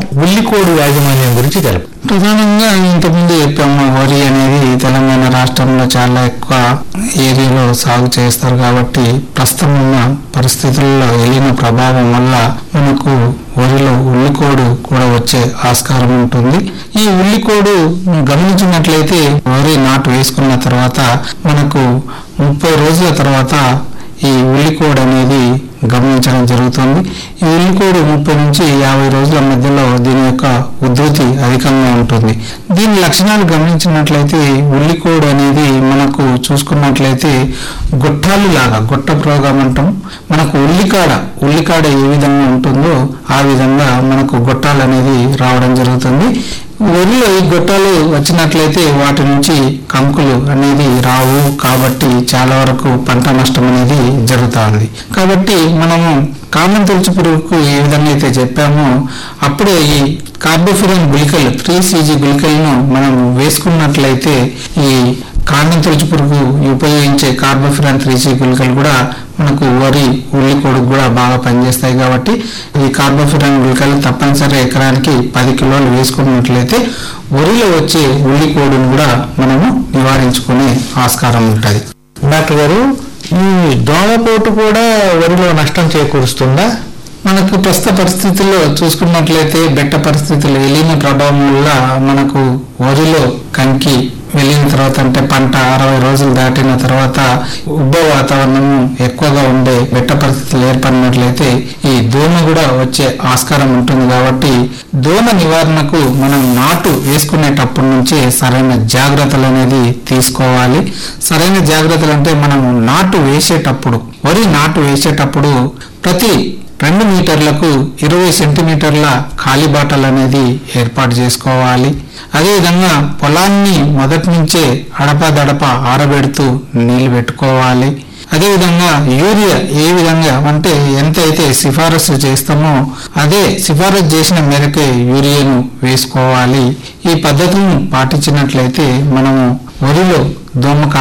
ఉల్లికోడు యాజమాన్యం గురించి తెలుపు ప్రధానంగా ఇంతకుముందు చెప్పాము వరి అనేది తెలంగాణ రాష్ట్రంలో చాలా ఎక్కువ ఏరియాలో సాగు చేస్తారు కాబట్టి ప్రస్తుతం ఉన్న పరిస్థితుల్లో వెళ్ళిన ప్రభావం వల్ల మనకు వరిలో ఉల్లికోడు కూడా వచ్చే ఆస్కారం ఉంటుంది ఈ ఉల్లికోడు గమనించినట్లయితే వరి నాటు వేసుకున్న తర్వాత మనకు ముప్పై రోజుల తర్వాత ఈ ఉల్లికోడ్ అనేది గమనించడం జరుగుతుంది ఈ ఉల్లికోడు ముప్పై నుంచి యాభై రోజుల మధ్యలో దీని యొక్క ఉధృతి అధికంగా ఉంటుంది దీని లక్షణాలు గమనించినట్లయితే ఉల్లికోడు అనేది మనకు చూసుకున్నట్లయితే గొట్టాలు లాగా గొట్ట ప్రోగం అంటాం మనకు ఉల్లికాడ ఉల్లికాడ ఏ విధంగా ఉంటుందో ఆ విధంగా మనకు గొట్టాలు అనేది రావడం జరుగుతుంది వరిలో ఈ గొట్టాలు వచ్చినట్లయితే వాటి నుంచి కంకులు అనేది రావు కాబట్టి చాలా వరకు పంట నష్టం అనేది జరుగుతుంది కాబట్టి మనము కామన్ తులసి పురుగుకు ఏ విధంగా అయితే చెప్పామో అప్పుడే ఈ కార్బోఫిరన్ గుళికలు త్రీ సీజీ గుళికలను మనం వేసుకున్నట్లయితే ఈ కాండం తులసి పురుగు ఉపయోగించే కార్బోఫిరాన్ త్రీ సీ గుళికలు కూడా మనకు వరి ఉల్లి కొడుకు కూడా బాగా పనిచేస్తాయి కాబట్టి ఈ కార్బోఫిరాన్ గుళికలు తప్పనిసరి ఎకరానికి పది కిలోలు వేసుకున్నట్లయితే వరిలో వచ్చే ఉల్లి కోడును కూడా మనము నివారించుకునే ఆస్కారం ఉంటుంది డాక్టర్ గారు ఈ దోమపోటు కూడా వరిలో నష్టం చేకూరుస్తుందా మనకు ప్రస్తుత పరిస్థితుల్లో చూసుకున్నట్లయితే బెట్ట పరిస్థితులు వెళ్ళిన ప్రభావం వల్ల మనకు వరిలో కంకి వెళ్ళిన తర్వాత అంటే పంట అరవై రోజులు దాటిన తర్వాత ఉబ్బ వాతావరణం ఎక్కువగా ఉండే బెట్ట పరిస్థితులు ఏర్పడినట్లయితే ఈ దోమ కూడా వచ్చే ఆస్కారం ఉంటుంది కాబట్టి దోమ నివారణకు మనం నాటు వేసుకునేటప్పటి నుంచి సరైన జాగ్రత్తలు అనేది తీసుకోవాలి సరైన జాగ్రత్తలు అంటే మనం నాటు వేసేటప్పుడు వరి నాటు వేసేటప్పుడు ప్రతి రెండు మీటర్లకు ఇరవై సెంటీమీటర్ల ఖాళీ బాటలు అనేది ఏర్పాటు చేసుకోవాలి అదేవిధంగా పొలాన్ని మొదటి నుంచే అడపదడప ఆరబెడుతూ నీళ్లు పెట్టుకోవాలి అదేవిధంగా యూరియా ఏ విధంగా అంటే ఎంత అయితే సిఫారసు చేస్తామో అదే సిఫారసు చేసిన మేరకే యూరియాను వేసుకోవాలి ఈ పద్ధతులను పాటించినట్లయితే మనము వరిలో దోమ